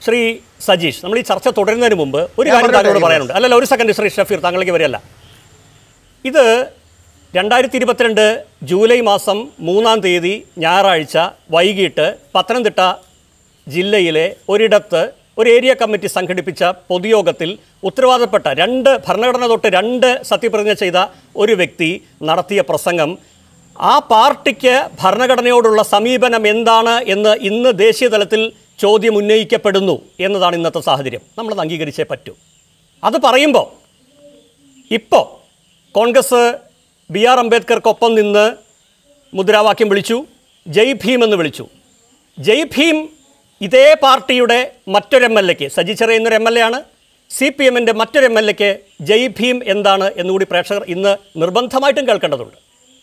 ശ്രീ സജീഷ് നമ്മൾ ഈ ചർച്ച തുടരുന്നതിന് മുമ്പ് ഒരു ഞാൻ കാര്യം പറഞ്ഞോട്ടെ, താങ്കളോട് യെസ്. പറയാനുണ്ട് അല്ലല്ല ഒരു സെക്കൻഡ് ശ്രീ ഷഫീർ താങ്കളേക്ക് വരികയല്ല ഇത് രണ്ടായിരത്തി ഇരുപത്തിരണ്ട് ജൂലൈ മാസം മൂന്നാം തീയതി ഞായറാഴ്ച വൈകിട്ട് പത്തനംതിട്ട ജില്ലയിലെ ഒരിടത്ത് ഒരു ഏരിയ കമ്മിറ്റി സംഘടിപ്പിച്ച പൊതുയോഗത്തിൽ ഉത്തരവാദപ്പെട്ട രണ്ട് ഭരണഘടന തൊട്ട് രണ്ട് സത്യപ്രതിജ്ഞ ചെയ്ത ഒരു വ്യക്തി നടത്തിയ പ്രസംഗം ആ പാർട്ടിക്ക് ഭരണഘടനയോടുള്ള സമീപനം എന്താണ് എന്ന് ഇന്ന് ദേശീയ തലത്തിൽ ചോദ്യം ഉന്നയിക്കപ്പെടുന്നു എന്നതാണ് ഇന്നത്തെ സാഹചര്യം നമ്മളത് അംഗീകരിച്ചേ പറ്റൂ അത് പറയുമ്പോൾ ഇപ്പോൾ കോൺഗ്രസ് ബി ആർ അംബേദ്കർക്കൊപ്പം നിന്ന് മുദ്രാവാക്യം വിളിച്ചു ജയ് ഭീം എന്ന് വിളിച്ചു ജയ് ഭീം ഇതേ പാർട്ടിയുടെ മറ്റൊരു എം എൽ എക്ക് സജി ചെറിയ എന്നൊരു എം എൽ എ ആണ് സി പി എമ്മിൻ്റെ മറ്റൊരു എം എൽ എക്ക് ജയ് ഭീം എന്താണ് എന്നുകൂടി പ്രേക്ഷകർ ഇന്ന് നിർബന്ധമായിട്ടും കേൾക്കേണ്ടതുണ്ട്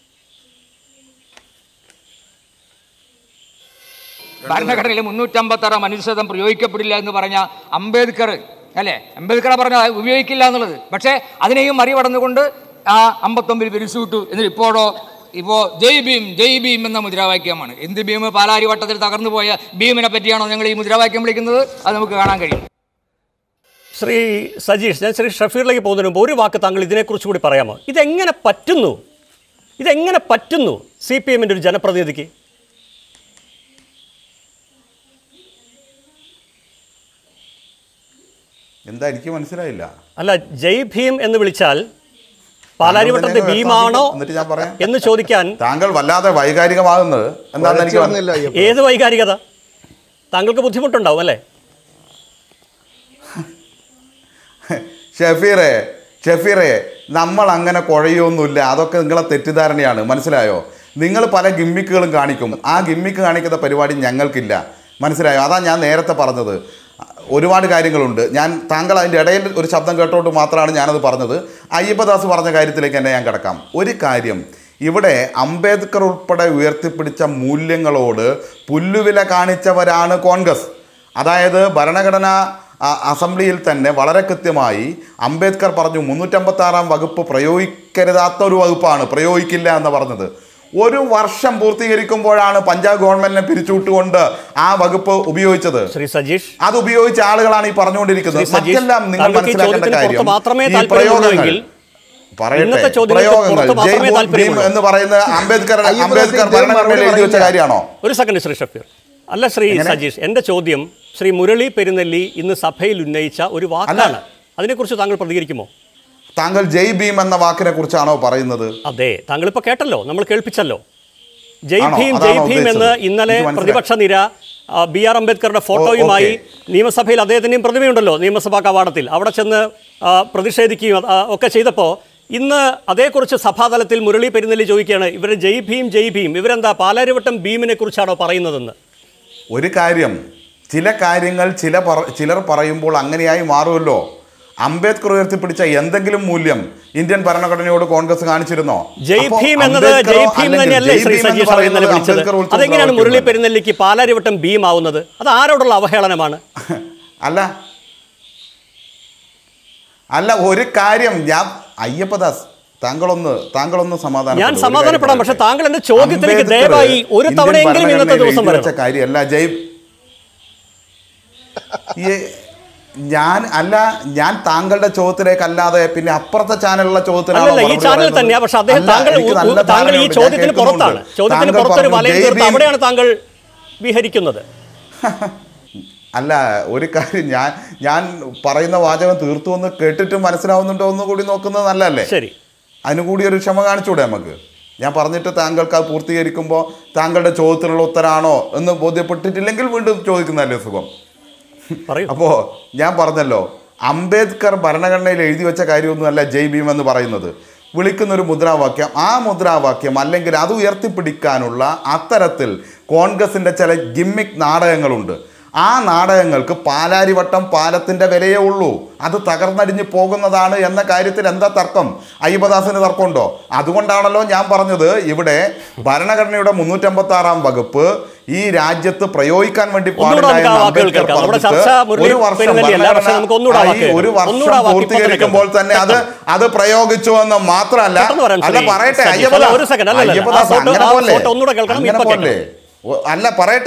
ഭരണഘടനയിൽ മുന്നൂറ്റമ്പത്താറ് മനുഷ്യത്വം പ്രയോഗിക്കപ്പെടില്ല എന്ന് പറഞ്ഞ അംബേദ്കർ അല്ലേ അംബേദ്കർ പറഞ്ഞ ഉപയോഗിക്കില്ല എന്നുള്ളത് പക്ഷേ അതിനെയും മറികടന്നുകൊണ്ട് ആ അമ്പത്തൊമ്പതിൽ പിരിച്ചുവിട്ടു എന്നിട്ട് ഇപ്പോഴോ ഇപ്പോൾ ജയ് ഭീം ജയ് ഭീം എന്ന മുദ്രാവാക്യമാണ് എന്ത് ഭീം പാലാരി വട്ടത്തിൽ തകർന്നു പോയ ഭീമിനെ പറ്റിയാണോ ഞങ്ങൾ ഈ മുദ്രാവാക്യം വിളിക്കുന്നത് അത് നമുക്ക് കാണാൻ കഴിയും ശ്രീ സജീഷ് ഞാൻ ശ്രീ ഷഫീറിലേക്ക് പോകുന്നതിന് മുമ്പ് ഒരു വാക്ക് താങ്കൾ ഇതിനെക്കുറിച്ച് കൂടി പറയാമോ ഇതെങ്ങനെ പറ്റുന്നു ഇതെങ്ങനെ പറ്റുന്നു സി പി എമ്മിൻ്റെ ഒരു ജനപ്രതിനിധിക്ക് എന്താ എനിക്ക് മനസ്സിലായില്ല അല്ല ജയ് ഭീം എന്ന് വിളിച്ചാൽ പാലാരിവട്ടത്തെ താങ്കൾ തന്നെ ഭീമാണോ എന്നിട്ട് ഞാൻ പറയാം. എന്ന് ചോദിക്കാൻ താങ്കൾ വല്ലാതെ വൈകാരികമാകുന്നത് എന്താണെന്ന് എനിക്ക് മനസ്സിലായി. വന്നില്ല അയ്യപ്പ ഏത് വൈകാരികത താങ്കൾക്ക് ബുദ്ധിമുട്ടുണ്ടാവും അല്ലേ ഷഫീറെ ഷഫീറെ നമ്മൾ അങ്ങനെ കുഴയൊന്നുമില്ല അതൊക്കെ നിങ്ങളെ തെറ്റിദ്ധാരണയാണ് മനസ്സിലായോ നിങ്ങൾ പല ഗിമ്മിക്കുകളും കാണിക്കും ആ ഗിമ്മിക്ക് കാണിക്കുന്ന പരിപാടി ഞങ്ങൾക്കില്ല മനസ്സിലായോ അതാ ഞാൻ നേരത്തെ പറഞ്ഞത് ഒരുപാട് കാര്യങ്ങളുണ്ട് ഞാൻ താങ്കൾ അതിൻ്റെ ഇടയിൽ ഒരു ശബ്ദം കേട്ടോണ്ട് മാത്രമാണ് ഞാനത് പറഞ്ഞത് അയ്യപ്പദാസ് പറഞ്ഞ കാര്യത്തിലേക്ക് തന്നെ ഞാൻ കിടക്കാം ഒരു കാര്യം ഇവിടെ അംബേദ്കർ ഉൾപ്പെടെ ഉയർത്തിപ്പിടിച്ച മൂല്യങ്ങളോട് പുല്ലുവില കാണിച്ചവരാണ് കോൺഗ്രസ് അതായത് ഭരണഘടന അ- അസംബ്ലിയിൽ തന്നെ വളരെ കൃത്യമായി അംബേദ്കർ പറഞ്ഞു മുന്നൂറ്റമ്പത്തി ആറാം വകുപ്പ് പ്രയോഗിക്കരുതാത്ത ഒരു വകുപ്പാണ് പ്രയോഗിക്കില്ല എന്ന് പറഞ്ഞത് ഒരു വർഷം പൂർത്തീകരിക്കുമ്പോഴാണ് പഞ്ചാബ് ഗവൺമെന്റിനെ പിരിച്ചുവിട്ടുകൊണ്ട് ആ വകുപ്പ് ഉപയോഗിച്ചത് ശ്രീ സജീഷ് അത് ഉപയോഗിച്ച ആളുകളാണ് ഈ പറഞ്ഞുകൊണ്ടിരിക്കുന്നത് ശ്രീ സജീഷ്, മറ്റെല്ലാം നിങ്ങൾ താങ്കൾക്ക് ഈ മനസ്സിലാക്കേണ്ട ചോദ്യത്തിന് കാര്യം പുറത്ത് മാത്രമേ ഈ താല്പര്യമുള്ളൂവെങ്കിൽ പറയട്ടെ ഇന്നത്തെ ചോദ്യങ്ങൾക്ക് പ്രയോഗങ്ങൾ പുറത്ത് ജയ് മാത്രമേ ഭീം താല്പര്യമുള്ളൂ. എന്ന് പറയുന്ന അംബേദ്കർ അയ്യപ്പദാസ് അംബേദ്കർ ഇദ്ദേഹം ഭരണഘടനയിൽ മറുപടി എഴുതി വെച്ച പറയില്ല. കാര്യമാണോ ഒരു സെക്കൻഡ് ശ്രീ ഷഫീർ അല്ല ശ്രീ എങ്ങനെ? സജീഷ് എൻ്റെ ചോദ്യം ശ്രീ മുരളി പെരുന്നെല്ലി ഇന്ന് സഭയിൽ ഉന്നയിച്ച ഒരു വാക്കാണ് അതിനെക്കുറിച്ച് താങ്കൾ പ്രതികരിക്കുമോ താങ്കൾ ജയ് ഭീം എന്ന വാക്കിനെ കുറിച്ചാണോ പറയുന്നത് അതെ താങ്കൾ ഇപ്പോൾ കേട്ടല്ലോ നമ്മൾ കേൾപ്പിച്ചല്ലോ ജയ് ആണോ? ഭീം അതാണോ ജയ് ഭീം എന്ന് ഉദ്ദേശിച്ചത്? ഇന്നലെ എനിക്ക് മനസ്സിലായി. പ്രതിപക്ഷ നിര ആ, ബി ആർ അംബേദ്കറുടെ ഫോട്ടോയുമായി നിയമസഭയിൽ അദ്ദേഹത്തിൻ്റെയും പ്രതിമയുണ്ടല്ലോ നിയമസഭാ കവാടത്തിൽ അവിടെ ചെന്ന് ആ, പ്രതിഷേധിക്കുകയും ആ, ഒക്കെ ചെയ്തപ്പോൾ ഇന്ന് അതേക്കുറിച്ച് സഭാതലത്തിൽ മുരളി പെരുന്നെല്ലി ചോദിക്കുകയാണ് ഇവർ ജയ് ഭീം ജയ് ഭീം ഇവരെന്താ പാലാരിവട്ടം ഭീമിനെ കുറിച്ചാണോ പറയുന്നതെന്ന് ഒരു കാര്യം ചില കാര്യങ്ങൾ ചില പറ- ചിലർ പറയുമ്പോൾ അങ്ങനെയായി മാറുമല്ലോ അംബേദ്കർ ഉയർത്തിപ്പിടിച്ച എന്തെങ്കിലും മൂല്യം ഇന്ത്യൻ ഭരണഘടനയോട് കോൺഗ്രസ് കാണിച്ചിരുന്നോ ജയ് അപ്പോൾ ഭീം എന്നത് അംബേദ്കറോ ജയ് ഭീം അല്ലെങ്കിൽ തന്നെയല്ലേ ജയ് ശ്രീ ഭീം എന്ന് സജീഷ് അവർ ഇന്നലെ പറയുന്നത് വിളിച്ചത് അംബേദ്കർ ഉൾപ്പെടെ അതെങ്ങനെയാണ് മുരളി പ്രവർത്തിക്കുന്നത്? പെരുന്നെല്ലിക്ക് പാലാരിവട്ടം ഭീം ആവുന്നത് അത് ആരോടുള്ള അവഹേളനമാണ് അല്ല അല്ല ഒരു കാര്യം ഞാൻ അയ്യപ്പദാസ് താങ്കളൊന്ന് താങ്കളൊന്ന് സമാധാനം ഞാൻ സമാധാനപ്പെടാം പക്ഷെ താങ്കൾ എന്റെ ചോദ്യത്തിലേക്ക് അംബേദ്കർ ദയവായി ഒരു ഇന്ത്യൻ തവണയെങ്കിലും ഇന്നത്തെ ഭരണഘടനയിൽ ദിവസം എഴുതി വെച്ച വരണം കാര്യമല്ല ജയ് ഈ ഞാൻ അല്ല ഞാൻ താങ്കളുടെ ചോദ്യത്തിലേക്ക് അല്ലാതെ പിന്നെ അപ്പുറത്തെ ചാനലിലുള്ള ചോദ്യത്തിനാണോ അല്ലല്ല ഈ മറുപടി ചാനൽ പറയുന്നത്? തന്നെയാ പക്ഷെ അദ്ദേഹം അല്ല, താങ്കൾ എനിക്ക് ഉ- നല്ല ഉ- താങ്കൾ ഈ ധാരണയുണ്ട്. ഞാൻ ചോദ്യത്തിന് കേൾക്കുന്നുണ്ട്. പുറത്താണ് ചോദ്യത്തിന് താങ്കൾ പുറത്തൊരു പറഞ്ഞു, വലയം ജയ് തീർത്ത് ഭീം അവിടെയാണ് താങ്കൾ വിഹരിക്കുന്നത് അല്ല ഒരു കാര്യം ഞാൻ ഞാൻ പറയുന്ന വാചകം തീർത്തു എന്ന് കേട്ടിട്ട് മനസ്സിലാവുന്നുണ്ടോ എന്ന് കൂടി നോക്കുന്നത് നല്ലതല്ലേ ശരി അതിന് കൂടി ഒരു ക്ഷമ കാണിച്ചൂടെ നമുക്ക് ഞാൻ പറഞ്ഞിട്ട് താങ്കൾക്ക് അത് പൂർത്തീകരിക്കുമ്പോൾ താങ്കളുടെ ചോദ്യത്തിനുള്ള ഉത്തരാണോ എന്ന് ബോധ്യപ്പെട്ടിട്ടില്ലെങ്കിൽ വീണ്ടും ചോദിക്കുന്നതല്ലേ സുഖം പറയൂ അപ്പോൾ ഞാൻ പറഞ്ഞല്ലോ അംബേദ്കർ ഭരണഘടനയിൽ എഴുതി വെച്ച കാര്യമൊന്നുമല്ല ജയ് ഭീം എന്ന് പറയുന്നത് വിളിക്കുന്ന ഒരു മുദ്രാവാക്യം ആ മുദ്രാവാക്യം അല്ലെങ്കിൽ അത് ഉയർത്തിപ്പിടിക്കാനുള്ള അത്തരത്തിൽ കോൺഗ്രസിൻ്റെ ചില ഗിമ്മിക് നാടകങ്ങളുണ്ട് ആ നാടകങ്ങൾക്ക് പാലാരിവട്ടം പാലത്തിൻ്റെ വിലയേ ഉള്ളൂ അത് തകർന്നടിഞ്ഞ് പോകുന്നതാണ് എന്ന കാര്യത്തിൽ എന്താ തർക്കം അയ്യപ്പദാസിന് തർക്കമുണ്ടോ അതുകൊണ്ടാണല്ലോ ഞാൻ പറഞ്ഞത് ഇവിടെ ഭരണഘടനയുടെ മുന്നൂറ്റമ്പത്തി ആറാം വകുപ്പ് ഈ രാജ്യത്ത് പ്രയോഗിക്കാൻ വേണ്ടി ഒന്നുകൂടെ പാടില്ല നമുക്ക് ആ എന്ന് വാക്കുകൾ അംബേദ്കർ കേൾക്കാം. നമ്മുടെ പറഞ്ഞിട്ട് ചർച്ച മുരളി ഒരു വർഷം പെരുന്നെല്ലിയല്ല. പക്ഷേ നമുക്ക് ഒന്നുകൂടെ ആ ഭരണഘടന വാക്ക് ആയി ഒരു കേൾക്കാം. ഒന്നുകൂടെ ആ വർഷം വാക്ക് ഇപ്പോ പൂർത്തീകരിക്കുമ്പോൾ കേൾക്കാം. തന്നെ അത് അത് പ്രയോഗിച്ചു എന്ന് മാത്രമല്ല പെട്ടെന്ന് വരാൻ അല്ല ശ്രീ പറയട്ടെ സജീഷ്. അയ്യപ്പദാസ് അല്ല, ഒരു second. അല്ല, അല്ല, അയ്യപ്പദാസ് ആ ഫോട്ടോ- അങ്ങനെ ആ പോലെ ഫോട്ടോ ഒന്നുകൂടെ കേൾക്കണം, അങ്ങനെ ഇപ്പോ പോലെ ഓ, അല്ല പറയട്ടെ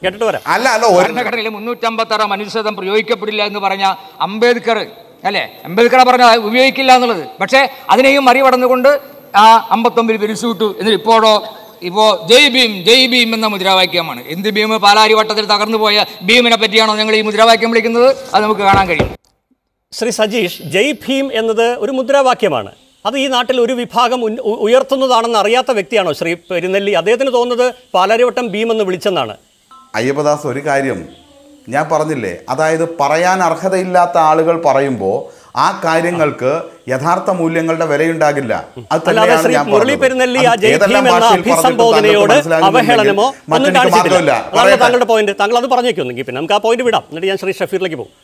കേട്ടിട്ട് വരാം അല്ല അല്ല ഒരു ഭരണഘടനയിൽ മുന്നൂറ്റമ്പത്താറ് മനുഷ്യത്വം പ്രയോഗിക്കപ്പെടില്ല എന്ന് പറഞ്ഞ അംബേദ്കർ അല്ലേ അംബേദ്കർ പറഞ്ഞ ഉപയോഗിക്കില്ല എന്നുള്ളത് പക്ഷേ അതിനെയും മറികടന്നുകൊണ്ട് ആ അമ്പത്തൊമ്പതിൽ പിരിച്ചുവിട്ടു എന്നിട്ട് ഇപ്പോഴോ ഇപ്പോൾ ജയ് ഭീം ജയ് ഭീം എന്ന മുദ്രാവാക്യമാണ് എന്ത് ഭീം പാലാരി വട്ടത്തിൽ തകർന്നു പോയ ഭീമിനെ പറ്റിയാണോ ഞങ്ങൾ ഈ മുദ്രാവാക്യം വിളിക്കുന്നത് അത് നമുക്ക് കാണാൻ കഴിയും ശ്രീ സജീഷ് ജയ് ഭീം എന്നത് ഒരു മുദ്രാവാക്യമാണ് അത് ഈ നാട്ടിൽ ഒരു വിഭാഗം ഉന്ന- ഉ- ഉയർത്തുന്നതാണെന്ന് അറിയാത്ത വ്യക്തിയാണോ ശ്രീ പെരുന്നെല്ലി അദ്ദേഹത്തിന് തോന്നുന്നത് പാലാരിവട്ടം ഭീം എന്ന് വിളിച്ചെന്നാണ് അയ്യപ്പദാസ് ഒരു കാര്യം ഞാൻ പറഞ്ഞില്ലേ അതായത് പറയാൻ അർഹതയില്ലാത്ത ആളുകൾ പറയുമ്പോൾ ആ കാര്യങ്ങൾക്ക് യഥാർത്ഥ മൂല്യങ്ങളുടെ വിലയുണ്ടാകില്ല അത് അല്ലാതെ തന്നെയാണ് ശ്രീ ഞാൻ മുരളി പറഞ്ഞത്. പെരുന്നെല്ലി ആ അത് ജയ് ഏതെല്ലാം ഭീം എന്ന ഭാഷയിൽ പറഞ്ഞിട്ടും അഭിസംബോധനയോട് താങ്കൾക്ക് മനസ്സിലാകുന്നില്ലെങ്കിൽ അവഹേളനമോ ഒന്നും മറ്റെനിക്ക് കാണിച്ചിട്ടില്ല മാർഗ്ഗമില്ല. അതാണ് പറയട്ടെ. താങ്കളുടെ പോയിന്റ് താങ്കൾ അത് പറഞ്ഞേക്കൊന്നെങ്കിൽ പിന്നെ നമുക്ക് ആ പോയിന്റ് വിടാം എന്നിട്ട് ഞാൻ ശ്രീ ഷഫീറിലേക്ക് പോകും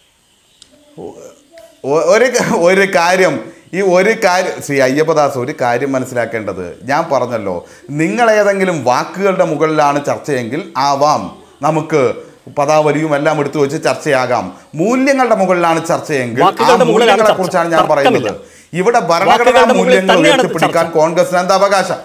ഒ- ഒരു ഒരു കാര്യം ഈ ഒരു കാര്യം ശ്രീ അയ്യപ്പദാസ് ഒരു കാര്യം മനസ്സിലാക്കേണ്ടത് ഞാൻ പറഞ്ഞല്ലോ നിങ്ങൾ ഏതെങ്കിലും വാക്കുകളുടെ മുകളിലാണ് ചർച്ചയെങ്കിൽ ആവാം നമുക്ക് പദാവലിയും എല്ലാം എടുത്തു വെച്ച് ചർച്ചയാകാം മൂല്യങ്ങളുടെ മുകളിലാണ് ചർച്ചയെങ്കിൽ ആ വാക്കുകളുടെ മുകളിലാണ് മൂല്യങ്ങളെ ചർച്ച. കുറിച്ചാണ് ഞാൻ പറയുന്നത് തർക്കമില്ല. ഇവിടെ ഭരണഘടനാ വാക്കുകളുടെ മുകളിൽ മൂല്യങ്ങൾ തന്നെയാണ് ഉയർത്തിപ്പിടിക്കാൻ ചർച്ച. കോൺഗ്രസിന് എന്താ അവകാശം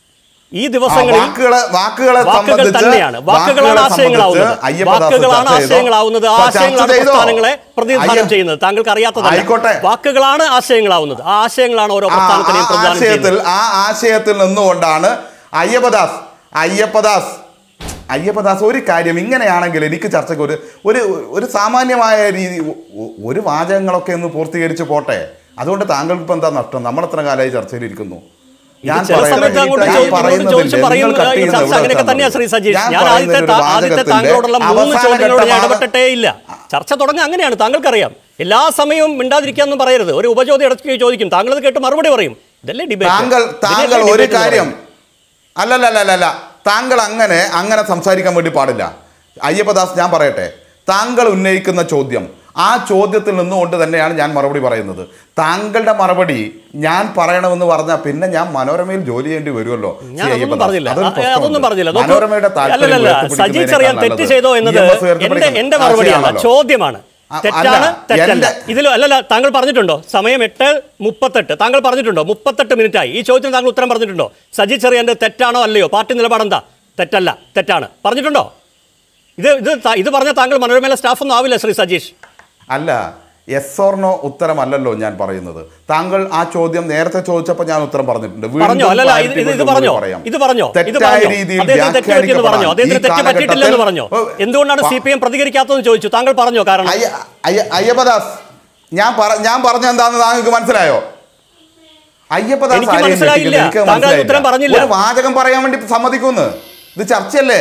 ഈ ആ ദിവസങ്ങളിൽ വാക്കുകളെ വാക്കുകളെ വാക്കുകൾ സംബന്ധിച്ച് തന്നെയാണ് വാക്കുകളാണ് വാക്കുകളെ ആശയങ്ങളാവുന്നത് സംബന്ധിച്ച് അയ്യപ്പദാസ് വാക്കുകളാണ് ചർച്ച ചെയ്തോ? ആശയങ്ങളാവുന്നത് ആ ചർച്ച ആശയങ്ങളാണ് ചെയ്തോ? പ്രസ്ഥാനങ്ങളെ പ്രതിനിധാനം അയ്യ- ചെയ്യുന്നത് താങ്കൾക്ക് അറിയാത്തതല്ല ആയിക്കോട്ടെ. വാക്കുകളാണ് ആശയങ്ങളാവുന്നത് ആ ആശയങ്ങളാണ് ഓരോ ആ പ്രസ്ഥാനത്തിനെയും ആ പ്രതിദാനം ആശയത്തിൽ ചെയ്യുന്നത് ആ ആശയത്തിൽ നിന്നുകൊണ്ടാണ് അയ്യപ്പദാസ് അയ്യപ്പദാസ് അയ്യപ്പദാസ് ഒരു കാര്യം ഇങ്ങനെയാണെങ്കിൽ എനിക്ക് ചർച്ചയ്ക്ക് ഒരു ഒരു ഒരു സാമാന്യമായ രീതി ഒ- ഒ- ഒരു വാചകങ്ങളൊക്കെ ഒന്ന് പൂർത്തീകരിച്ച് പോട്ടെ അതുകൊണ്ട് താങ്കൾക്ക് ഇപ്പം എന്താ നഷ്ടം നമ്മൾ എത്ര കാലമായി ചർച്ചയിലിരിക്കുന്നു ഞാൻ ചില പറയുന്നത് സമയത്ത് അങ്ങോട്ട് ഞാൻ ചോദിച്ച് പറയുന്നതിൽ ചോദിച്ച് നിങ്ങൾ പറയുന്നത് കട്ട് ഈ ചെയ്യുന്നത് ചർച്ച ഇവിടെ അങ്ങനെയൊക്കെ തന്നെയാ ശ്രീ സജീഷ് ഞാൻ ഞാൻ ആദ്യത്തെ പറയുന്ന ഒരു താ- ആദ്യത്തെ വാചകത്തിന്റെ താങ്കളോടുള്ള മൂന്ന് അവസാന ചോദ്യങ്ങളോട് ഞാൻ ഘട്ടമാണ് ഇടപെട്ടിട്ടേ ഇല്ല ചർച്ച തുടങ്ങുക അങ്ങനെയാണ് താങ്കൾക്കറിയാം എല്ലാ സമയവും മിണ്ടാതിരിക്കാന്നും പറയരുത് ഒരു ഉപചോദ്യം ഇടയ്ക്ക് ചോദിക്കും താങ്കൾ അത് കേട്ട് മറുപടി പറയും ഇതല്ലേ ഡിബേറ്റ് താങ്കൾ താങ്കൾ ഒരു കാര്യം അല്ലല്ലല്ലല്ല താങ്കൾ അങ്ങനെ അങ്ങനെ സംസാരിക്കാൻ വേണ്ടി പാടില്ല അയ്യപ്പദാസ് ഞാൻ പറയട്ടെ താങ്കൾ ഉന്നയിക്കുന്ന ചോദ്യം ആ ചോദ്യത്തിൽ നിന്നുകൊണ്ട് തന്നെയാണ് ഞാൻ മറുപടി പറയുന്നത് താങ്കളുടെ മറുപടി ഞാൻ പറയണമെന്ന് പറഞ്ഞാൽ പിന്നെ ഞാൻ മനോരമയിൽ ജോലി ചെയ്യേണ്ടി വരുമല്ലോ ശ്രീ ഞാൻ അതൊന്നും അയ്യപ്പദാസ്. പറഞ്ഞില്ല അതൊരു ആ, പ്രശ്നമുണ്ട്. അതൊന്നും പറഞ്ഞില്ല നോക്കൂ. മനോരമയുടെ താല്പര്യം അല്ലല്ല ഉയർത്തിപ്പിടിക്കുന്നതിനേക്കാൾ സജി ചെറിയാൻ തെറ്റ് നല്ലത് ചെയ്തോ എന്നത് EMS എന്റെ ഉയർത്തിപ്പിടിക്കുന്ന എന്റെ മറുപടിയാണ് ആശയമാണല്ലോ. ചോദ്യമാണ് ആ, തെറ്റാണ് അല്ല, തെറ്റല്ല എന്റെ- ഇതിൽ അല്ലല്ല താങ്കൾ പറഞ്ഞിട്ടുണ്ടോ സമയം എട്ട് മുപ്പത്തെട്ട് താങ്കൾ പറഞ്ഞിട്ടുണ്ടോ മുപ്പത്തെട്ട് മിനിറ്റ് ആയി ഈ ചോദ്യത്തിന് താങ്കൾ ഉത്തരം പറഞ്ഞിട്ടുണ്ടോ സജി ചെറിയാൻ്റെ തെറ്റാണോ അല്ലയോ പാർട്ടി നിലപാടെന്താ തെറ്റല്ല തെറ്റാണ് പറഞ്ഞിട്ടുണ്ടോ ഇത് ഇത് ത- ഇത് പറഞ്ഞ താങ്കൾ മനോരമയിലെ സ്റ്റാഫൊന്നും ആവില്ല ശ്രീ സജീഷ് അല്ല എസ് ഓർണോ ഉത്തരമല്ലല്ലോ ഞാൻ പറയുന്നത് താങ്കൾ ആ ചോദ്യം നേരത്തെ ചോദിച്ചപ്പോൾ ഞാൻ ഉത്തരം പറഞ്ഞിട്ടുണ്ട് വീണ്ടും പറഞ്ഞോ അല്ലല്ല ഇത് clarity ഇത് ഇത് കൊണ്ട് പറഞ്ഞോ പറയാം. ഇത് പറഞ്ഞോ ഇത് തെറ്റായ പറഞ്ഞോ രീതിയിൽ അദ്ദേഹത്തിന് തെറ്റ് പറ്റിയെന്ന് പറഞ്ഞോ വ്യാഖ്യാനിക്കപ്പെടാൻ അദ്ദേഹത്തിന് ഈ തെറ്റ് പറ്റിയിട്ടില്ലെന്ന് കാലഘട്ടത്തിൽ- പറഞ്ഞോ ഓ, എന്തുകൊണ്ടാണ് പ- സി പി എം പ്രതികരിക്കാത്തതെന്ന് ചോദിച്ചു താങ്കൾ പറഞ്ഞോ കാരണം അയ്യ- അയ്യ- അയ്യപ്പദാസ് ഞാൻ പറ ഞാൻ പറഞ്ഞ എന്താന്ന് താങ്കൾക്ക് മനസ്സിലായോ അയ്യപ്പദാസ് എനിക്ക് ആരെയും മനസ്സിലായില്ല. ഞെട്ടിക്കുന്നത് എനിക്ക് താങ്കൾ മനസ്സിലായില്ല. ഉത്തരം പറഞ്ഞില്ല. ഒരു വാചകം പറയാൻ വേണ്ടി സമ്മതിക്കുന്നു ഇത് ചർച്ചയല്ലേ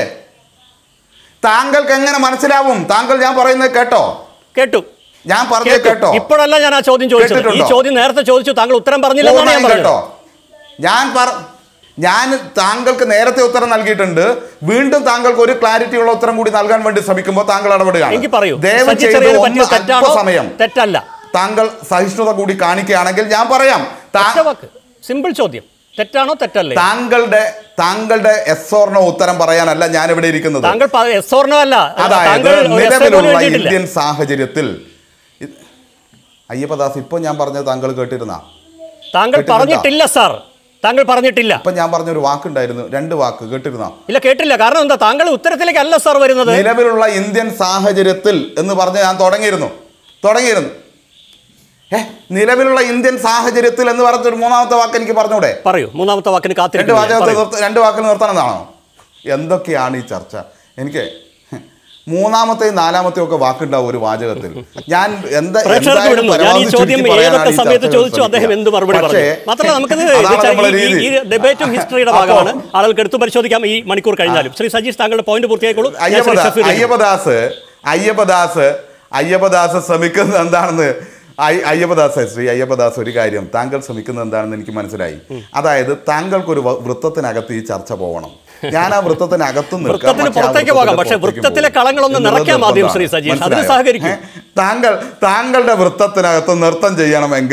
താങ്കൾക്ക് എങ്ങനെ മനസ്സിലാവും താങ്കൾ ഞാൻ പറയുന്നത് കേട്ടോ കേട്ടു ഞാൻ പറഞ്ഞത് കേട്ടു. കേട്ടോ ഇപ്പോഴല്ല ഞാൻ ആ ചോദ്യം ചോദിച്ചത് ഈ കേട്ടിട്ടുണ്ടോ? ചോദ്യം നേരത്തെ ചോദിച്ചു താങ്കൾ ഉത്തരം പറഞ്ഞില്ലെന്നാണ് ഞാൻ പൂർണ്ണമായും പറഞ്ഞത് കേട്ടോ ഞാൻ പറ ഞാൻ താങ്കൾക്ക് നേരത്തെ ഉത്തരം നൽകിയിട്ടുണ്ട് വീണ്ടും താങ്കൾക്ക് ഒരു ക്ലാരിറ്റി ഉള്ള ഉത്തരം കൂടി നൽകാൻ വേണ്ടി ശ്രമിക്കുമ്പോൾ താങ്കൾ ഇടപെടുകയാണ് എനിക്ക് പറയൂ ദയവ് സജി ചെയ്ത് ചെറിയാൻ ഒന്ന് പറ്റിയ തെറ്റാണോ അല്പസമയം തെറ്റല്ല താങ്കൾ സഹിഷ്ണുത കൂടി കാണിക്കുകയാണെങ്കിൽ ഞാൻ പറയാം താ- ഒറ്റ വാക്ക് സിമ്പിൾ ചോദ്യം തെറ്റാണോ തെറ്റല്ലേ താങ്കളുടെ താങ്കളുടെ എസ്ഓർണോ ഉത്തരം പറയാനല്ല ഞാൻ ഇവിടെ ഇരിക്കുന്നത് താങ്കൾ എസ് ഓർണോ അല്ല അതായത് താങ്കൾ ഒരു essay പോലും നിലവിലുള്ള എഴുതിയിട്ടില്ല. ഇന്ത്യൻ സാഹചര്യത്തിൽ ഇത്- അയ്യപ്പദാസ് ഇപ്പൊ ഞാൻ പറഞ്ഞത് താങ്കൾ കേട്ടിരുന്ന താങ്കൾ കേട്ടിട്ടുണ്ടോ? പറഞ്ഞിട്ടില്ല സാർ താങ്കൾ പറഞ്ഞിട്ടില്ല ഇപ്പൊ ഞാൻ പറഞ്ഞൊരു വാക്കുണ്ടായിരുന്നു രണ്ട് വാക്ക് കേട്ടിരുന്ന ഇല്ല കേട്ടില്ല കാരണം എന്താ താങ്കൾ ഉത്തരത്തിലേക്ക് അല്ല സാർ വരുന്നത് നിലവിലുള്ള ഇന്ത്യൻ സാഹചര്യത്തിൽ എന്ന് പറഞ്ഞ് ഞാൻ തുടങ്ങിയിരുന്നു തുടങ്ങിയിരുന്നു ഏ നിലവിലുള്ള ഇന്ത്യൻ സാഹചര്യത്തിൽ എന്ന് പറഞ്ഞൊരു മൂന്നാമത്തെ വാക്ക് എനിക്ക് പറഞ്ഞൂടെ പറയൂ മൂന്നാമത്തെ വാക്കിന് രണ്ട് കാത്തിരിക്കുന്നു ഞാൻ. വാചകത്തിൽ പറയൂ. നിർത്ത രണ്ട് വാക്കിൽ നിർത്തണമെന്നാണോ എന്തൊക്കെയാണ് ഈ ചർച്ച എനിക്ക് മൂന്നാമത്തെയും നാലാമത്തെയും ഒക്കെ വാക്കുണ്ടാവും ഒരു വാചകത്തിൽ ഞാൻ എന്താ പ്രേക്ഷകർക്ക് എന്തായാലും വിടുന്നു ഞാൻ ഈ പരമാവധി ചോദ്യം ചുരുക്കി പറയാനാണ് ഏതൊക്കെ ഈ സമയത്ത് ചർച്ചകൾ ചോദിച്ചു അദ്ദേഹം ശ്രമിക്കുക. എന്ത് മറുപടി പറഞ്ഞു പക്ഷേ, മാത്രമല്ല നമുക്കിത് ഇത് അതാണ് വെച്ചാൽ നമ്മുടെ ഈ- ഈ- രീതി. ഈ ഡിബേറ്റും ഹിസ്റ്ററിയുടെ അപ്പോ- ഭാഗമാണ് ആളുകൾക്ക് എടുത്തു പരിശോധിക്കാം ഈ മണിക്കൂർ കഴിഞ്ഞാലും ശ്രീ സജീഷ് താങ്കളുടെ പോയിന്റ് പൂർത്തിയായിക്കോളൂ ഞാൻ ശ്രീ അയ്യപ്പദാസ് ഷഫീറിലേക്ക് അയ്യപ്പദാസ് അയ്യപ്പദാസ് അയ്യപ്പദാസ് ശ്രമിക്കുന്നത് എന്താണെന്ന് അയ്- അയ്യപ്പദാസ് ശ്രീ അയ്യപ്പദാസ് ഒരു കാര്യം താങ്കൾ ശ്രമിക്കുന്നത് എന്താണെന്ന് എനിക്ക് മനസ്സിലായി അതായത് താങ്കൾക്കൊരു വ- വൃത്തത്തിനകത്ത് ഈ ചർച്ച പോകണം ഞാൻ ആ വൃത്തത്തിനകത്ത് നിൽക്കാം, വൃത്തത്തിന് പക്ഷേ ആ പുറത്തേക്ക് പോകാം. വൃത്തത്തിന്റെ പക്ഷേ പുറത്തേക്ക് വൃത്തത്തിലെ പോകും. കളങ്ങളൊന്ന് എന്നുള്ളത് നിറയ്ക്കാം ആദ്യം ശ്രീ നിർബന്ധമാണ്. സജീഷ്. അതിന് മനസ്സിലായോ? സഹകരിക്കും. ഏ? താങ്കൾ താങ്കളുടെ വൃത്തത്തിനകത്ത് നൃത്തം ചെയ്യണമെങ്കിൽ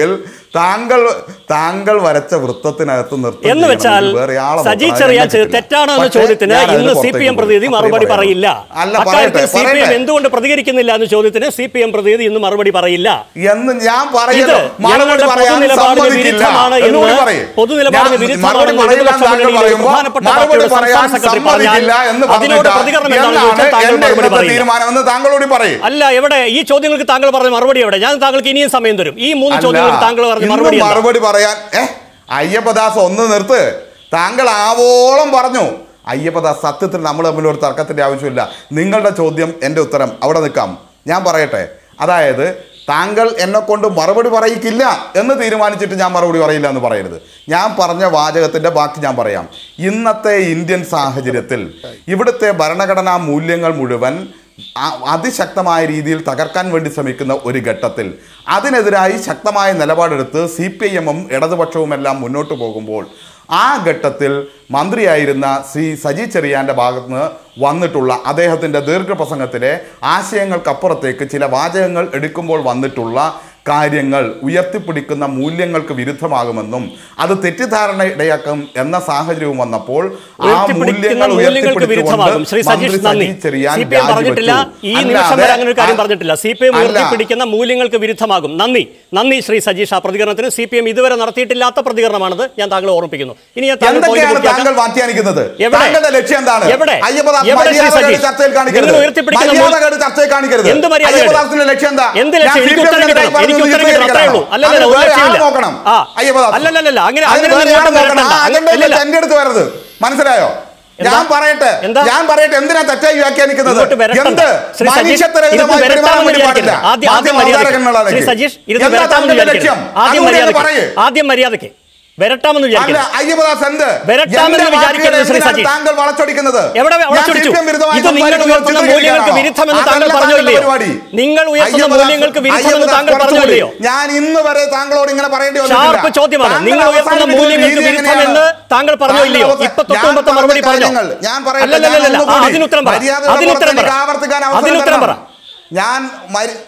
താങ്കൾ താങ്കൾ വരച്ച വൃത്തത്തിനകത്ത് നിർത്തി എന്ന് വെച്ചാൽ സജി ചെറിയാൻ ചെയ്ത് തെറ്റാണോ എന്ന ചോദ്യത്തിന് ഇന്ന് സി പി എം പ്രതിനിധി മറുപടി പറയില്ല അല്ല അക്കാര്യത്തിൽ പറയട്ടെ സി പി എം പറയട്ടെ എന്തുകൊണ്ട് പ്രതികരിക്കുന്നില്ല എന്ന ചോദ്യത്തിന് സി പി എം പ്രതിനിധി ഇന്ന് മറുപടി പറയില്ല എന്ന് ഞാൻ ഇത് പറയല്ലോ മറുപടി ഞങ്ങളുടെ പറയാൻ പൊതുനിലപാടിന് സമ്മതിക്കില്ല വിരുദ്ധമാണ് എന്നുകൂടി എന്ന് പറയ്. പൊതുനിലപാടിന് ഞാൻ വിരുദ്ധമാണെന്ന് മറുപടി ഇടതുപക്ഷ പറയില്ല എന്ന് മുന്നണിയിലെ പറയുമ്പോൾ പ്രധാനപ്പെട്ട മറുപടി പാർട്ടിയുടെ പറയാൻ സംസ്ഥാന സെക്രട്ടറി സമ്മതിക്കില്ല പറഞ്ഞാൽ എന്ന് അതിനോട് പറഞ്ഞിട്ട് പ്രതികരണം എന്താണെന്ന് എന്താണ് ചോദിച്ചാൽ താങ്കൾ എന്റെ മറുപടി ഇന്നത്തെ പറയില്ല തീരുമാനം എന്ന് താങ്കളോട് പറയും അല്ല എവിടെ ഈ ചോദ്യങ്ങൾക്ക് താങ്കൾ പറഞ്ഞ മറുപടി എവിടെ ഞാൻ താങ്കൾക്ക് ഇനിയും സമയം തരും ഈ മൂന്ന് അല്ല, ചോദ്യങ്ങൾക്ക് താങ്കൾ പറഞ്ഞ ഇന്നും മറുപടി എന്താ? മറുപടി പറയാൻ ഏ അയ്യപ്പദാസ് ഒന്ന് നിർത്ത് താങ്കൾ ആവോളം പറഞ്ഞു അയ്യപ്പദാസ് സത്യത്തിൽ നമ്മൾ തമ്മിൽ ഒരു തർക്കത്തിന്റെ ആവശ്യമില്ല നിങ്ങളുടെ ചോദ്യം എൻ്റെ ഉത്തരം അവിടെ നിൽക്കാം ഞാൻ പറയട്ടെ അതായത് താങ്കൾ എന്നെ കൊണ്ട് മറുപടി പറയിക്കില്ല എന്ന് തീരുമാനിച്ചിട്ട് ഞാൻ മറുപടി പറയില്ല എന്ന് പറയരുത് ഞാൻ പറഞ്ഞ വാചകത്തിന്റെ ബാക്കി ഞാൻ പറയാം ഇന്നത്തെ ഇന്ത്യൻ സാഹചര്യത്തിൽ ഇവിടുത്തെ ഭരണഘടനാ മൂല്യങ്ങൾ മുഴുവൻ ആ- അതിശക്തമായ രീതിയിൽ തകർക്കാൻ വേണ്ടി ശ്രമിക്കുന്ന ഒരു ഘട്ടത്തിൽ അതിനെതിരായി ശക്തമായ നിലപാടെടുത്ത് സി പി ഐ എമ്മും ഇടതുപക്ഷവുമെല്ലാം മുന്നോട്ട് പോകുമ്പോൾ ആ ഘട്ടത്തിൽ മന്ത്രിയായിരുന്ന ശ്രീ സജി ചെറിയാൻ്റെ ഭാഗത്ത് നിന്ന് വന്നിട്ടുള്ള അദ്ദേഹത്തിൻ്റെ ദീർഘപ്രസംഗത്തിലെ ആശയങ്ങൾക്കപ്പുറത്തേക്ക് ചില വാചകങ്ങൾ എടുക്കുമ്പോൾ വന്നിട്ടുള്ള കാര്യങ്ങൾ ഉയർത്തിപ്പിടിക്കുന്ന മൂല്യങ്ങൾക്ക് വിരുദ്ധമാകുമെന്നും അത് തെറ്റിദ്ധാരണ ഇടയാക്കും എന്ന സാഹചര്യവും വന്നപ്പോൾ ആ ഉയർത്തിപ്പിടിക്കുന്ന മൂല്യങ്ങൾ മൂല്യങ്ങൾക്ക് വിരുദ്ധമാകും ശ്രീ ഉയർത്തിപ്പിടിച്ചുകൊണ്ട് സജീഷ് മന്ത്രി നന്ദി Saji Cheriyan C P M പറഞ്ഞിട്ടില്ല ഈ രാജിവെച്ചു. നിമിഷം വരെ അല്ലാതെ അങ്ങനെ ഒരു കാര്യം ആ- പറഞ്ഞിട്ടില്ല സി പി എം അല്ല. ഉയർത്തിപ്പിടിക്കുന്ന മൂല്യങ്ങൾക്ക് വിരുദ്ധമാകും നന്ദി നന്ദി ശ്രീ സജീഷ് ആ പ്രതികരണത്തിന് സി പി എം ഇതുവരെ നടത്തിയിട്ടില്ലാത്ത പ്രതികരണമാണത് ഞാൻ താങ്കളെ ഓർമ്മിപ്പിക്കുന്നു ഇനി ഞാൻ താങ്കൾ point എന്തൊക്കെയാണ് പൂർത്തിയാക്കാം. താങ്കൾ വ്യാഖ്യാനിക്കുന്നത് എവിടെ? താങ്കളുടെ ലക്ഷ്യം എന്താണ് എവിടെ? അയ്യപ്പദാസ് എവിടെ ശ്രീ മര്യാദകേട് സജീഷ്? ചർച്ചയിൽ കാണിക്കരുത് നിങ്ങൾ ഉയർത്തിപ്പിടിക്കുന്ന മൂല്യം- മര്യാദകേട് ചർച്ചയിൽ കാണിക്കരുത് എന്ത് മര്യാദകേട്? അയ്യപ്പദാസിന്റെ ലക്ഷ്യം എന്താ എന്ത് ഞാൻ ലക്ഷ്യം? എനിക്ക് CPM ഉത്തരം ന്റെ കിട്ടണം. പറഞ്ഞത് എനിക്ക് ഉത്തരം കിട്ടണം. അത്രേ ഉള്ളൂ. അല്ലല്ല, അതിന് ഒരു വേറെ ആളെ ലക്ഷ്യമില്ല. നോക്കണം ആ. അയ്യപ്പദാസ് അല്ലല്ലല്ല, അങ്ങനെ- അതിന് അങ്ങനെ വേറെ ഇങ്ങോട്ട് ആളെ നോക്കണം. വരണ്ട. ആ അജണ്ട ഇല്ലില്ല. എന്റെ അടുത്ത് വരരുത് മനസ്സിലായോ എന്താ? ഞാൻ പറയട്ടെ എന്താ? ഞാൻ പറയട്ടെ എന്തിനാ തെറ്റായി വ്യാഖ്യാനിക്കുന്നത് ഇങ്ങോട്ട് വരട്ടണ്ട. എന്ത് ശ്രീ സജീഷ്, മനുഷ്യത്വരഹിതമായി ഇരുന്ന് പെരുമാറാൻ വരട്ടാമെന്ന് വേണ്ടി പാടില്ല വിചാരിക്കരുത്. ആദ്യം- ആദ്യം മാധ്യമ മര്യാദയ്ക്ക്. അവതാരകനുള്ളതാണ് ശ്രീ എനിക്ക്. സജീഷ് ഇരുന്ന് എന്താ വരട്ടാമെന്ന് താങ്കളുടെ വിചാരിക്കരുത്. ലക്ഷ്യം ആദ്യം അതുകൂടി ഒന്ന് മര്യാദയ്ക്ക്. പറയ് ആദ്യം മര്യാദയ്ക്ക് വരട്ടാമെന്ന് അല്ല വിചാരിക്കരുത് അയ്യപ്പദാസ് എന്ത് വരട്ടാമെന്ന് എന്റെ വിചാരിക്കരുത് ശ്രീ വാക്കുകൾ സജീഷ്. എന്തിനാണ് താങ്കൾ വളച്ചൊടിക്കുന്നത് എവിടെ ഞാൻ വളച്ചൊടിച്ചു CPM വിരുദ്ധമായി ഇത് നിങ്ങൾ സംസാരിക്കുന്നത് ഉയർത്തുന്ന മൂല്യങ്ങൾക്ക് ചിത്രീകരിക്കുകയാണോ? വിരുദ്ധമെന്ന് താങ്കൾ അതല്ല പറഞ്ഞോ താങ്കളുടെ ഇല്ലയോ പരിപാടി. നിങ്ങൾ ഉയർത്തുന്ന അയ്യപ്പദാസ്- മൂല്യങ്ങൾക്ക് വിരുദ്ധമെന്ന് അയ്യപ്പദാസ് താങ്കൾ പറഞ്ഞോ കുറച്ചുകൂടി. ഇല്ലയോ ഞാൻ ഇന്ന് വരെ താങ്കളോട് ഇങ്ങനെ പറയേണ്ടി വന്നിട്ടില്ല. ഷാർപ്പ് ചോദ്യമാണ് താങ്കൾ നിങ്ങൾ ഉയർത്തുന്ന അവസാനിപ്പിക്കുന്ന മൂല്യങ്ങൾക്ക് രീതി വിരുദ്ധമെന്ന് എങ്ങനെയാണ്? താങ്കൾ പറഞ്ഞോ താങ്കൾ ഇല്ലയോ അവസാ- ഇപ്പൊ തൊട്ട് ഞാൻ മുമ്പത്തെ പറഞ്ഞ മറുപടി പറഞ്ഞോ കാര്യങ്ങൾ ഞാൻ പറയട്ടെ, അല്ലല്ലല്ല ഞാൻ ആ, ഒന്നുകൂടി അതിനുത്തരം പറ മര്യാദയുടെ അതിനുത്തരം പുറത്ത് പറ എനിക്ക് ആവർത്തിക്കാൻ അവസരം അതിനുത്തരം പറ തരണം. ഞാൻ മരി-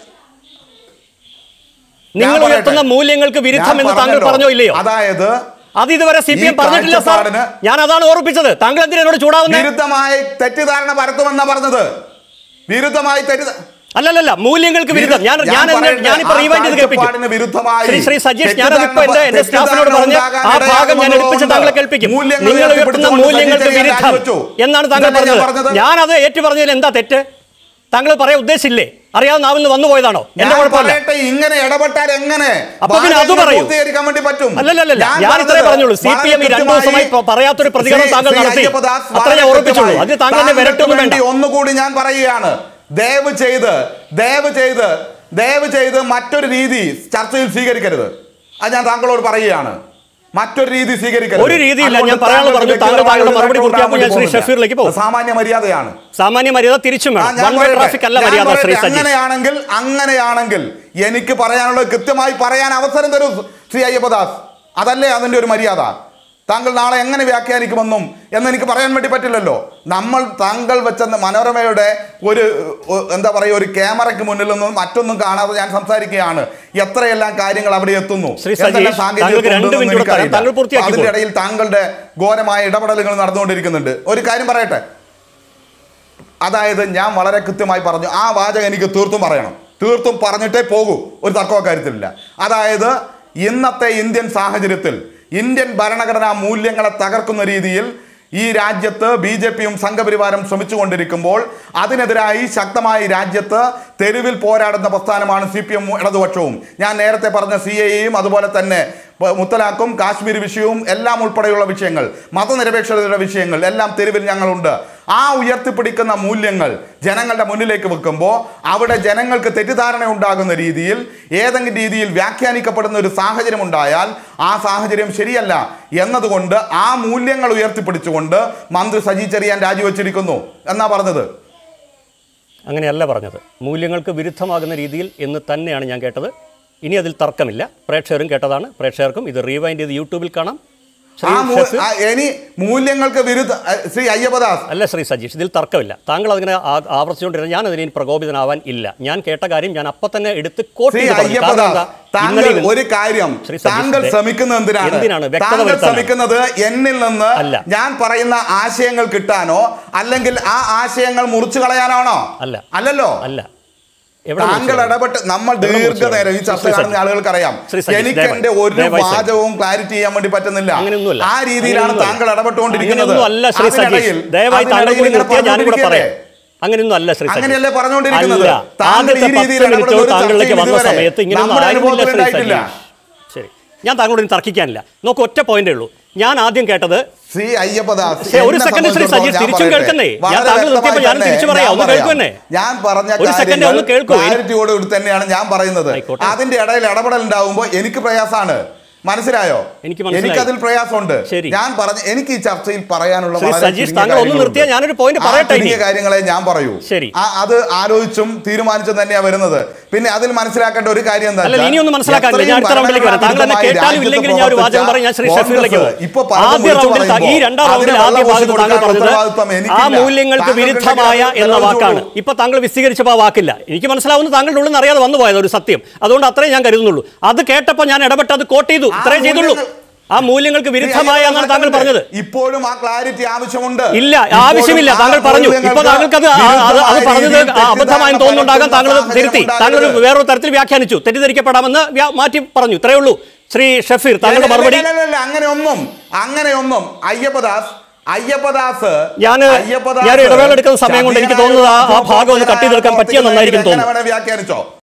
നിങ്ങൾ ഞാൻ ഉയർത്തുന്ന പറയട്ടെ. മൂല്യങ്ങൾക്ക് വിരുദ്ധമെന്ന് ഞാൻ താങ്കൾ പറഞ്ഞല്ലോ. പറഞ്ഞോ ഇല്ലയോ അതായത് അത് ഇതുവരെ സി പി ഈ എം പറഞ്ഞിട്ടില്ല സാർ കാഴ്ചപ്പാടിന് ഞാൻ അതാണ് ഓർപ്പിച്ചത് താങ്കൾ എന്തിനാ എന്നോട് ചൂടാവുന്നത് വിരുദ്ധമായി തെറ്റിദ്ധാരണ പരത്തുമെന്നാ പറഞ്ഞത് വിരുദ്ധമായി തെറ്റിദ്ധ അല്ലല്ലല്ല മൂല്യങ്ങൾക്ക് വിരുദ്ധം ഞാൻ ഞാൻ പറയട്ടെ, ഞാനിപ്പോ ആ റീവൈൻഡ് ചെയ്ത് കേൾപ്പിക്കും കാഴ്ചപ്പാടിന് വിരുദ്ധമായി ശ്രീ ശ്രീ സജീഷ് ഞാനതിപ്പോ എന്റെ എന്റെ തെറ്റിദ്ധാരണ സ്റ്റാഫിനോട് പറഞ്ഞ് ആ ഉണ്ടാകാൻ ഭാഗം ഞാൻ എടുപ്പിച്ച് ഇടയാകുന്നതുകൊണ്ട് താങ്കളെ കേൾപ്പിക്കും മൂല്യങ്ങൾ നിങ്ങൾ ഉയർത്തുന്ന ഉയർത്തിപ്പിടിച്ചുകൊണ്ട് മൂല്യങ്ങൾക്ക് സജീഷ് വിരുദ്ധം രാജിവെച്ചു. എന്നാണ് താങ്കൾ ഇതല്ലേ ഞാൻ പറഞ്ഞത് പറഞ്ഞത്? ഞാനത് ഏറ്റു പറഞ്ഞതിൽ എന്താ തെറ്റ് താങ്കൾ പറയാൻ ഉദ്ദേശിച്ചില്ലേ അറിയാതെ നാവിൽ നിന്ന് വന്നു പോയതാണോ എന്റെ ഞാൻ കുഴപ്പമില്ല പറയട്ടെ ഇങ്ങനെ ഇടപെട്ടാൽ എങ്ങനെ അപ്പൊ പിന്നെ അത് വാദങ്ങൾ പറയൂ. പൂർത്തീകരിക്കാൻ വേണ്ടി പറ്റും അല്ലല്ലല്ല ഞാൻ ഇത്രേ പറഞ്ഞത് പറഞ്ഞുള്ളൂ സി പി എം ഈ വളരെ രണ്ടു ദിവസമായി കൃത്യമായി പറയാത്തൊരു പ്രതികരണം ശ്രീ- താങ്കൾ ശ്രീ നടത്തി അയ്യപ്പദാസ് അത്ര വളരെ ഞാൻ ഓർപ്പിച്ചുള്ളൂ കൃത്യമായി അത് താങ്കൾ എന്നെ താങ്കൾക്ക് വരട്ടൊന്നും വേണ്ട വേണ്ടി ഒന്നുകൂടി ഞാൻ പറയുകയാണ് ദയവ് ചെയ്ത് ദയവ് ചെയ്ത് ദയവ് ചെയ്ത് മറ്റൊരു രീതി ചർച്ചയിൽ സ്വീകരിക്കരുത് അത് ഞാൻ താങ്കളോട് പറയുകയാണ് മറ്റൊരു രീതി സ്വീകരിക്കരുത് ഒരു രീതിയില്ല. ഞാൻ അതുകൊണ്ട് പറയാനുള്ളത് താങ്കൾ പറഞ്ഞു. താങ്കൾ വ്യക്തിപരമായ താങ്കളുടെ ഒരു മറുപടി നേട്ടം പൂർത്തിയാക്കുമ്പോൾ ഞാൻ ശ്രീ ഉണ്ടാകാൻ ഷഫീറിലേക്ക് പോകും. അത് സാമാന്യ മര്യാദയാണ് സാമാന്യ മര്യാദ തിരിച്ചും ആ, വേണം ഞാൻ വൺ വേ പറയട്ടെ. ട്രാഫിക് അല്ല ഞാൻ മര്യാദ പറയട്ടെ. ശ്രീ സജീഷ് അങ്ങനെയാണെങ്കിൽ അങ്ങനെയാണെങ്കിൽ എനിക്ക് പറയാനുള്ളത് കൃത്യമായി പറയാൻ അവസരം തരൂ ശ്രീ അയ്യപ്പദാസ് അതല്ലേ അതിന്റെ ഒരു മര്യാദ താങ്കൾ നാളെ എങ്ങനെ വ്യാഖ്യാനിക്കുമെന്നും എന്ന് എനിക്ക് പറയാൻ വേണ്ടി പറ്റില്ലല്ലോ നമ്മൾ താങ്കൾ വെച്ച മനോരമയുടെ ഒരു ഒ- എന്താ പറയുക ഒരു ക്യാമറയ്ക്ക് മുന്നിൽ നിന്നും മറ്റൊന്നും കാണാതെ ഞാൻ സംസാരിക്കുകയാണ് എത്രയെല്ലാം കാര്യങ്ങൾ അവിടെ എത്തുന്നു ശ്രീ സജീഷ്, എന്തെല്ലാം സാങ്കേതിക താങ്കൾക്ക് രണ്ട് ഉണ്ടെന്ന് മിനിറ്റ് കൂടെ എനിക്കറിയില്ല. തരാം. താങ്കൾ പൂർത്തിയാക്കിക്കോ. അതിന്റെ ഇടയിൽ താങ്കളുടെ ഘോരമായ ഇടപെടലുകൾ നടന്നുകൊണ്ടിരിക്കുന്നുണ്ട് ഒരു കാര്യം പറയട്ടെ അതായത് ഞാൻ വളരെ കൃത്യമായി പറഞ്ഞു ആ വാചകം എനിക്ക് തീർത്തും പറയണം തീർത്തും പറഞ്ഞിട്ടേ പോകൂ ഒരു തർക്കമോ കാര്യത്തിലില്ല അതായത് ഇന്നത്തെ ഇന്ത്യൻ സാഹചര്യത്തിൽ ഇന്ത്യൻ ഭരണഘടനാ മൂല്യങ്ങളെ തകർക്കുന്ന രീതിയിൽ ഈ രാജ്യത്ത് ബി ജെ പിയും സംഘപരിവാരം ശ്രമിച്ചുകൊണ്ടിരിക്കുമ്പോൾ അതിനെതിരായി ശക്തമായി രാജ്യത്ത് തെരുവിൽ പോരാടുന്ന പ്രസ്ഥാനമാണ് സി പി എം ഇടതുപക്ഷവും ഞാൻ നേരത്തെ പറഞ്ഞ സി എയും അതുപോലെ തന്നെ പ- മുത്തലാഖും കാശ്മീർ വിഷയവും എല്ലാം ഉൾപ്പെടെയുള്ള വിഷയങ്ങൾ മതനിരപേക്ഷതയുടെ വിഷയങ്ങൾ എല്ലാം തെരുവിൽ ഞങ്ങളുണ്ട് ആ ഉയർത്തിപ്പിടിക്കുന്ന മൂല്യങ്ങൾ ജനങ്ങളുടെ മുന്നിലേക്ക് വെക്കുമ്പോൾ അവിടെ ജനങ്ങൾക്ക് തെറ്റിദ്ധാരണ ഉണ്ടാകുന്ന രീതിയിൽ ഏതെങ്കിലും രീതിയിൽ വ്യാഖ്യാനിക്കപ്പെടുന്ന ഒരു സാഹചര്യം ഉണ്ടായാൽ ആ സാഹചര്യം ശരിയല്ല എന്നതുകൊണ്ട് ആ മൂല്യങ്ങൾ ഉയർത്തിപ്പിടിച്ചുകൊണ്ട് മന്ത്രി സജി ചെറിയാൻ രാജിവെച്ചിരിക്കുന്നു എന്നാ പറഞ്ഞത് അങ്ങനെയല്ല പറഞ്ഞത് മൂല്യങ്ങൾക്ക് വിരുദ്ധമാകുന്ന രീതിയിൽ എന്ന് തന്നെയാണ് ഞാൻ കേട്ടത് ഇനി അതിൽ തർക്കമില്ല പ്രേക്ഷകരും കേട്ടതാണ് പ്രേക്ഷകർക്കും ഇത് റീവൈൻഡ് ചെയ്ത് യൂട്യൂബിൽ കാണാം ശ്രീ ആ മൂ- ഷഫീർ- ആ, ഇനി മൂല്യങ്ങൾക്ക് വിരുദ്ധ ആ, ശ്രീ അയ്യപ്പദാസ് അല്ല ശ്രീ സജീഷ് ഇതിൽ തർക്കമില്ല താങ്കൾ അതിങ്ങനെ ആ- ആവർത്തിച്ചുകൊണ്ടിരുന്ന ഞാൻ അതിന് ഇനി പ്രകോപിതനാവാൻ ഇല്ല ഞാൻ കേട്ട കാര്യം ഞാൻ അപ്പൊ തന്നെ എടുത്ത് കോട്ട് ശ്രീ ചെയ്ത് പറഞ്ഞു. കാരണം അയ്യപ്പദാസ് എന്താ? താങ്കൾ ഇന്നലെ ഇവൻ- ഒരു കാര്യം ശ്രീ സതീഷ്, താങ്കൾ ദേ- ശ്രമിക്കുന്നത് എന്തിനാണ് എന്തിനാണ്? വ്യക്തത താങ്കൾ വരുത്താനാണ്. ശ്രമിക്കുന്നത് എന്നിൽ നിന്ന് അല്ല. ഞാൻ പറയുന്ന ആശയങ്ങൾ കിട്ടാനോ അല്ലെങ്കിൽ ആ ആശയങ്ങൾ മുറിച്ചു കളയാനാണോ അല്ല. അല്ലല്ലോ അല്ല എവിടെ താങ്കൾ മനസ്സിലായി? ഇടപെട്ട് നമ്മൾ എവിടെ ദീർഘനേരം ഈ മനസ്സിലായി? ചർച്ച ശ്രീ കാണുന്ന സജീഷ്. ആളുകൾക്ക് അറിയാം ശ്രീ സജീഷ്, എനിക്ക് ദയവായി- എന്റെ ഒരു ദയവായി സജീഷ്. വാചകവും ക്ലാരിറ്റി ചെയ്യാൻ വേണ്ടി പറ്റുന്നില്ല അങ്ങനെയൊന്നുമല്ല. ആ രീതിയിലാണ് അങ്ങനെയൊന്നുമല്ല. താങ്കൾ ഇടപെട്ടുകൊണ്ടിരിക്കുന്നത് അങ്ങനെയൊന്നും അല്ല ശ്രീ സജീഷ് അതിനിടയിൽ- ദയവായി താങ്കൾ അതിനിടയിൽ കൂടി ഇങ്ങനെ നിർത്തിയാൽ ഞാനും കൂടെ പറഞ്ഞുകൊണ്ടിരിക്കുകയല്ലേ? പറയാം അങ്ങനെയൊന്നും അല്ല ശ്രീ സജീഷ്. അങ്ങനെയല്ലേ പറഞ്ഞുകൊണ്ടിരിക്കുന്നത് അല്ല താങ്കൾ ഈ ആദ്യത്തെ പത്ത് രീതിയിൽ മിനിറ്റ് ഇടപെടുന്ന ഒരു താങ്കളിലേക്ക് ചർച്ചയിൽ വന്ന ഇതുവരെ സമയത്ത് ഇങ്ങനെയൊന്നും നമ്മുടെ ആയിരുന്നില്ല അനുഭവത്തിൽ ശ്രീ ഉണ്ടായിട്ടില്ല സജീഷ് ശരി ഞാൻ താങ്കളോട് ഇനി തർക്കിക്കാനില്ല നോക്ക് ഒറ്റ പോയിന്റേ ഉള്ളൂ ഞാൻ ആദ്യം കേട്ടത് ശ്രീ അയ്യപ്പദാസ് ശ്ശേ, ഒരു എന്നെ second ശ്രീ സംബന്ധിച്ചിടത്തോളം സജീഷ് ഞാൻ തിരിച്ചും പറയട്ടെ. കേൾക്കുന്നേ. ഞാൻ വളരെ താങ്കൾ നിർത്തിയപ്പോൾ വ്യക്തമായി ഞാൻ തന്നെ തിരിച്ചു പറയാം. ഞാൻ ഒന്ന് പറയാം. കേൾക്കുമെന്നേ. ഞാൻ പറഞ്ഞ ഒരു second കാര്യങ്ങൾ ഒന്ന് കേൾക്കൂ. ക്ലാരിറ്റിയോട് കൂടി തന്നെയാണ് ഞാൻ പറയുന്നത് ആയിക്കോട്ടെ. അതിന്റെ ഇടയിൽ ഇടപെടൽ ഉണ്ടാവുമ്പോൾ എനിക്ക് പ്രയാസമാണ് മനസ്സിലായോ എനിക്ക് മനസ്സിലായി. എനിക്കതിൽ പ്രയാസമുണ്ട് ശരി. ഞാൻ പറഞ്ഞ എനിക്ക് ഈ ചർച്ചയിൽ പറയാനുള്ള ശ്രീ വളരെ സജീഷ്, ചുരുങ്ങിയ താങ്കൾ ഒന്ന് കാര്യങ്ങളുണ്ട്. നിർത്തിയാൽ ഞാനൊരു point ആ പറയട്ടെ ഇനി. ചുരുങ്ങിയ കാര്യങ്ങളെ ഞാൻ പറയൂ ശരി. ആ- അത് ആലോചിച്ചും തീരുമാനിച്ചും തന്നെയാ വരുന്നത് പിന്നെ അതിൽ മനസ്സിലാക്കേണ്ട ഒരു കാര്യം എന്താ അല്ല വെച്ചാൽ ഇനിയൊന്നും മനസ്സിലാക്കാനില്ല ഞാൻ അടുത്ത റൗണ്ടിലേക്ക് വരാം താങ്കൾ എന്നെ കേട്ടാലും ഇല്ലെങ്കിലും ഞാൻ ഒരു വാചകം പറയും ഞാൻ ശ്രീ ഷഫീറിലേക്ക് പോകും ഇപ്പൊ ആദ്യ റൗണ്ടിൽ ത- ഈ രണ്ടാം റൗണ്ടിൽ ആദ്യ ഭാഗത്ത് താങ്കൾ പറഞ്ഞത് ആ മൂല്യങ്ങൾക്ക് വിരുദ്ധമായ എന്ന വാക്കാണ് ഇപ്പൊ താങ്കൾ വിശദീകരിച്ചപ്പോൾ ആ വാക്കില്ല എനിക്ക് മനസ്സിലാവുന്ന താങ്കളുടെ ഉള്ളിൽ നിന്ന് അറിയാതെ വന്നു പോയത് ഒരു സത്യം അതുകൊണ്ട് അത്രയും ഞാൻ കരുതുന്നുള്ളൂ അത് കേട്ടപ്പോൾ ഞാൻ ഇടപെട്ട് അത് കോട്ട് ചെയ്തു ആ ഇത്രയും ചെയ്തുള്ളൂ മൂല്യങ്ങൾ- ആ മൂല്യങ്ങൾക്ക് വിരുദ്ധമായ എന്നാണ് താങ്കൾ പറഞ്ഞത് ഇപ്പോഴും ആ ക്ലാരിറ്റി ആവശ്യമുണ്ട് ഇല്ല ഇപ്പോഴും ആവശ്യമില്ല ആ താങ്കൾ പറഞ്ഞു മൂല്യങ്ങൾക്ക് ഇപ്പൊ താങ്കൾക്ക് അത് ആ- അത് അത് വിരുദ്ധമായ പറഞ്ഞത് രീതിയിൽ ആ അബദ്ധമായി തെറ്റിദ്ധാരണ തോന്നുന്നുണ്ടാകാൻ താങ്കൾ അത് പരത്തുന്ന തിരുത്തി സാഹചര്യം താങ്കൾ ഒരു ഉണ്ടാകരുത്. വേറൊരു തരത്തിൽ വ്യാഖ്യാനിച്ചു തെറ്റിദ്ധരിക്കപ്പെടാമെന്ന് വ്യാ- മാറ്റി പറഞ്ഞു ഇത്രയേ ഉള്ളൂ ശ്രീ ഷഫീർ താങ്കളുടെ അല്ല, മറുപടി അല്ല, അല്ല, അല്ല, അങ്ങനെയൊന്നും അങ്ങനെയൊന്നും അയ്യപ്പദാസ് അയ്യപ്പദാസ് ഞാന് അയ്യപ്പദാസ് ഞാൻ ഇടവേള എടുക്കുന്ന സമയം കൊണ്ട് എനിക്ക് തോന്നുന്നത് ആ- ആ ഭാഗം ഒന്ന് കട്ട് ചെയ്തെടുക്കാൻ ചതിയനായ പറ്റിയ നന്നായിരിക്കും എങ്ങനെ തോന്നുന്നു. വേണേ വ്യാഖ്യാനിച്ചോ